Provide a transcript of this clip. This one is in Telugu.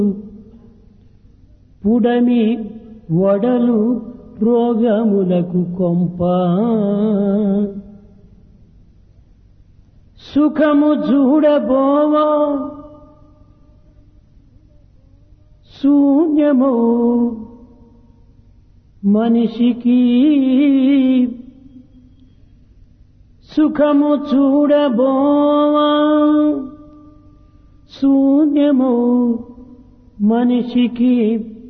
పుడమి వడలు రోగములకు కొంప సుఖము చూడబోవా శూన్యము మనిషికి సుఖము చూడబోవా శూన్యము మనిషికి